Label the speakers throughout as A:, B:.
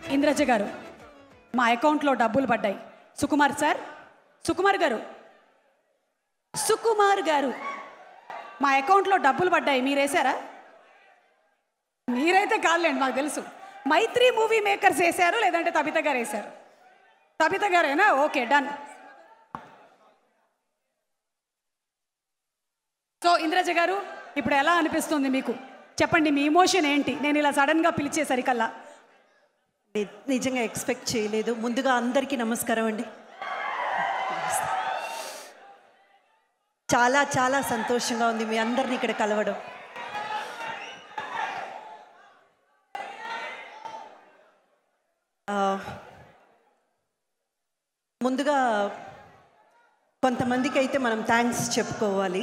A: ఇంద్రజ గారు మా అకౌంట్లో డబ్బులు పడ్డాయి సుకుమార్ సార్ సుకుమార్ గారు సుకుమార్ గారు మా అకౌంట్లో డబ్బులు పడ్డాయి మీరేసారా మీరైతే కాదులేండి మాకు తెలుసు మైత్రి మూవీ మేకర్స్ వేశారు లేదంటే తబిత గారు వేశారు తబిత గారేనా ఓకే డన్ సో ఇంద్రజ గారు ఇప్పుడు ఎలా అనిపిస్తుంది మీకు చెప్పండి మీ ఇమోషన్ ఏంటి నేను ఇలా సడన్గా పిలిచేసరికల్లా
B: ని- నిజంగా ఎక్స్పెక్ట్ చేయలేదు ముందుగా అందరికీ నమస్కారం అండి చాలా చాలా సంతోషంగా ఉంది మీ అందరిని ఇక్కడ కలవడం ఆ, ముందుగా కొంతమందికి అయితే మనం థ్యాంక్స్ చెప్పుకోవాలి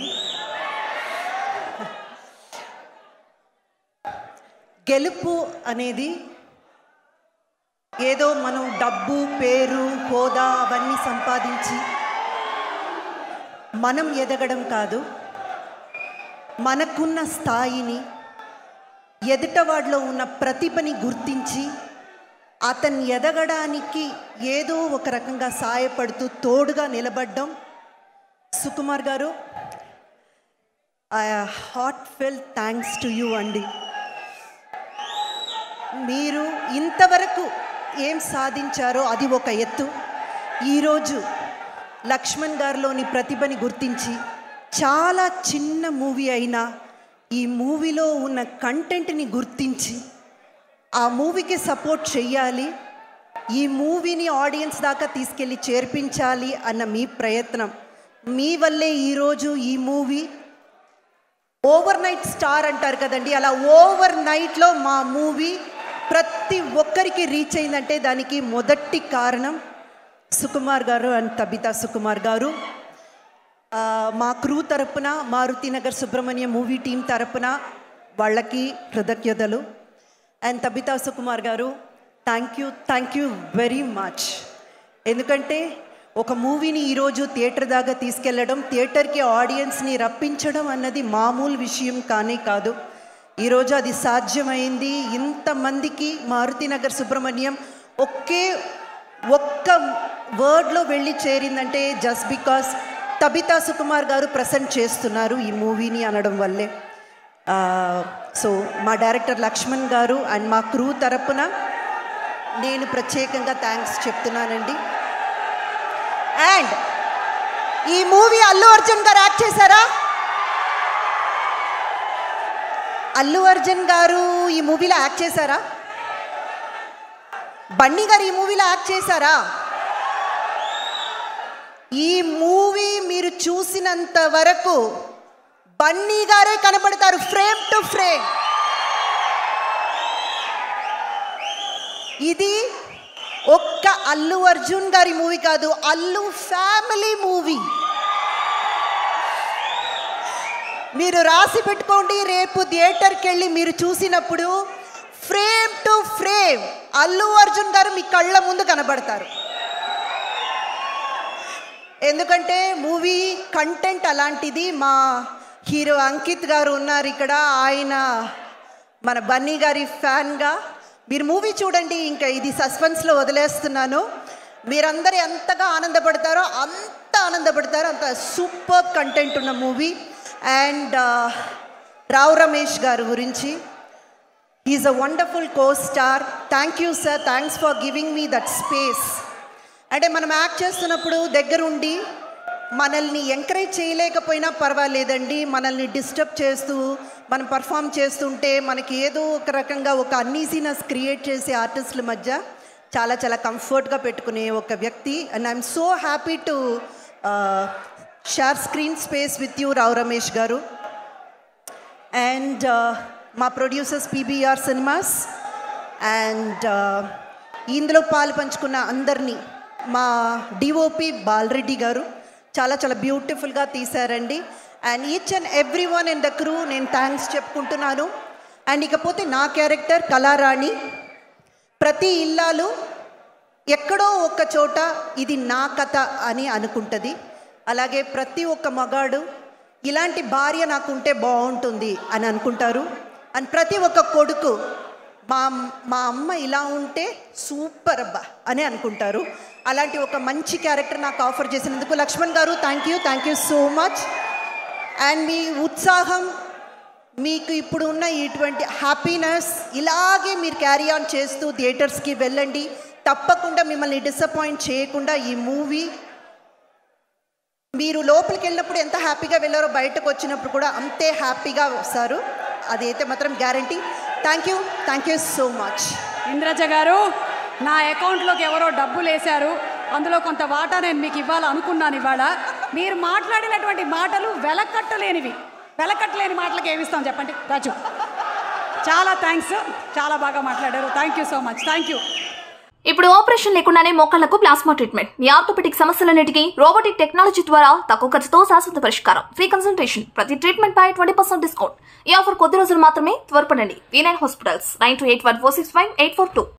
B: గెలుపు అనేది ఏదో మనం డబ్బు పేరు హోదా అవన్నీ సంపాదించి మనం ఎదగడం కాదు మనకున్న స్థాయిని ఎదుటవాడిలో ఉన్న ప్రతిభని గుర్తించి అతన్ని ఎదగడానికి ఏదో ఒక రకంగా సాయపడుతూ తోడుగా నిలబడ్డం Sukumar garu heartfelt thanks to you అండి మీరు ఇంతవరకు ఏం సాధించారో అది ఒక ఎత్తు ఈరోజు లక్ష్మణ్ గారిలోని ప్రతిభని గుర్తించి చాలా చిన్న మూవీ అయినా ఈ మూవీలో ఉన్న కంటెంట్ని గుర్తించి ఆ మూవీకి సపోర్ట్ చెయ్యాలి ఈ మూవీని ఆడియన్స్ దాకా తీసుకెళ్ళి చేర్పించాలి అన్న మీ ప్రయత్నం మీ వల్లే ఈరోజు ఈ మూవీ ఓవర్ నైట్ స్టార్ అంటారు కదండి అలా ఓవర్ నైట్లో మా మూవీ ప్రతి ఒక్కరికి రీచ్ అయిందంటే దానికి మొదటి కారణం సుకుమార్ గారు అండ్ తబితా సుకుమార్ గారు ఆ, మా క్రూ తరపున మారుతినగర్ సుబ్రహ్మణ్య మూవీ టీం తరపున వాళ్ళకి కృతజ్ఞతలు and Tabitha Sukumar garu thank you thank you very much ఎందుకంటే ఒక మూవీని ఈరోజు థియేటర్ దాకా తీసుకెళ్ళడం థియేటర్కి ఆడియన్స్ని రప్పించడం అన్నది మామూలు విషయం కానే కాదు ఈరోజు అది సాధ్యమైంది ఇంతమందికి మారుతినగర్ సుబ్రహ్మణ్యం ఒకే ఒక్క వర్డ్లో వెళ్ళి చేరిందంటే just because Tabitha Sukumar garu present చేస్తున్నారు ఈ మూవీని అనడం వల్లే సో మా డైరెక్టర్ లక్ష్మణ్ గారు అండ్ మా క్రూ తరపున నేను ప్రత్యేకంగా థ్యాంక్స్ చెప్తున్నానండి అండ్ ఈ మూవీ అల్లు అర్జున్ గారు యాక్ట్ చేశారా అల్లు అర్జున్ గారు ఈ మూవీలో యాక్ట్ చేశారా బన్నీ గారు ఈ మూవీలో యాక్ట్ చేశారా ఈ మూవీ మీరు చూసినంత వరకు బన్నీ గారే కనబడతారు ఫ్రేమ్ టు ఫ్రేమ్ ఇది ఒక్క అల్లు అర్జున్ గారి మూవీ కాదు అల్లు ఫ్యామిలీ మూవీ మీరు రాసి పెట్టుకోండి రేపు థియేటర్కి వెళ్ళి మీరు చూసినప్పుడు frame to frame Allu Arjun garu మీ కళ్ళ ముందు కనబడతారు ఎందుకంటే మూవీ కంటెంట్ అలాంటిది మా హీరో అంకిత్ గారు ఉన్నారు ఇక్కడ ఆయన మన బన్నీ గారి ఫ్యాన్గా మీరు మూవీ చూడండి ఇంకా ఇది సస్పెన్స్లో వదిలేస్తున్నాను మీరందరూ ఎంతగా ఆనందపడతారో అంత ఆనందపడతారో అంత సూపర్ కంటెంట్ ఉన్న మూవీ అండ్ రావు రమేష్ గారి గురించి is a wonderful costar thank you sir thanks for giving me that space అంటే మనం యాక్ట్ చేస్తున్నప్పుడు దగ్గరుండి మనల్ని ఎంకరేజ్ చేయలేకపోయినా పర్వాలేదండి మనల్ని డిస్టర్బ్ చేస్తూ మనం పర్ఫామ్ చేస్తుంటే మనకి ఏదో ఒక రకంగా ఒక అన్నీసీనెస్ క్రియేట్ చేసే ఆర్టిస్టుల మధ్య చాలా చాలా కంఫర్ట్గా పెట్టుకునే ఒక వ్యక్తి and I'm so happy to share screen space with you Rao Ramesh గారు అండ్ మా ప్రొడ్యూసర్స్ పీబీఆర్ సినిమాస్ అండ్ ఇందులో పాలు పంచుకున్న అందరినీ మా డిఓపి బాలరెడ్డి గారు చాలా చాలా బ్యూటిఫుల్గా తీశారండి and each and every one in the crew నేను థ్యాంక్స్ చెప్పుకుంటున్నాను అండ్ ఇకపోతే నా క్యారెక్టర్ కళారాణి ప్రతి ఇల్లాలు ఎక్కడో ఒక చోట ఇది నా కథ అని అనుకుంటుంది అలాగే ప్రతి ఒక్క మగాడు ఇలాంటి భార్య నాకు ఉంటే బాగుంటుంది అని అనుకుంటారు అండ్ ప్రతి ఒక్క కొడుకు మా మా అమ్మ ఇలా ఉంటే సూపర్ అబ్బా అని అనుకుంటారు అలాంటి ఒక మంచి క్యారెక్టర్ నాకు ఆఫర్ చేసినందుకు లక్ష్మణ్ గారు thank you thank you so much and మీ ఉత్సాహం మీకు ఇప్పుడు ఉన్న ఇటువంటి హ్యాపీనెస్ ఇలాగే మీరు క్యారీ ఆన్ చేస్తూ థియేటర్స్కి వెళ్ళండి తప్పకుండా మిమ్మల్ని డిసప్పాయింట్ చేయకుండా ఈ మూవీ మీరు లోపలికి వెళ్ళినప్పుడు ఎంత హ్యాపీగా వెళ్ళారో బయటకు వచ్చినప్పుడు కూడా అంతే హ్యాపీగా వస్తారు అదైతే మాత్రం guarantee thank you thank you so much
A: Indraja గారు నా అకౌంట్లోకి ఎవరో డబ్బులు వేశారు అందులో కొంత వాటా నేను మీకు ఇవ్వాలనుకున్నాను ఇవాళ మీరు మాట్లాడినటువంటి మాటలు వెలకట్టలేనివి వెలకట్టలేని మాటలకు ఏమిస్తాం చెప్పండి రాజు చాలా థ్యాంక్స్ చాలా బాగా మాట్లాడారు thank you so much thank you
C: ఇప్పుడు ఆపరేషన్ లేకుండానే మోకాళ్లకు ప్లాస్మా ట్రీట్మెంట్ మీ ఆర్థోపెటిక్ సమస్యలన్నిటికీ రోబోటిక్ టెక్నాలజీ ద్వారా తక్కువ ఖర్చుతో శాశ్వత పరిష్కారం ఫ్రీ కన్సల్టేషన్ ప్రతి ట్రీట్మెంట్ పై ట్వంటీ పర్సెంట్ డిస్కౌంట్ ఈ ఆఫర్ కొద్ది రోజులు మాత్రమే త్వరపడండి V nine hospitals nine two eight one four six five eight four two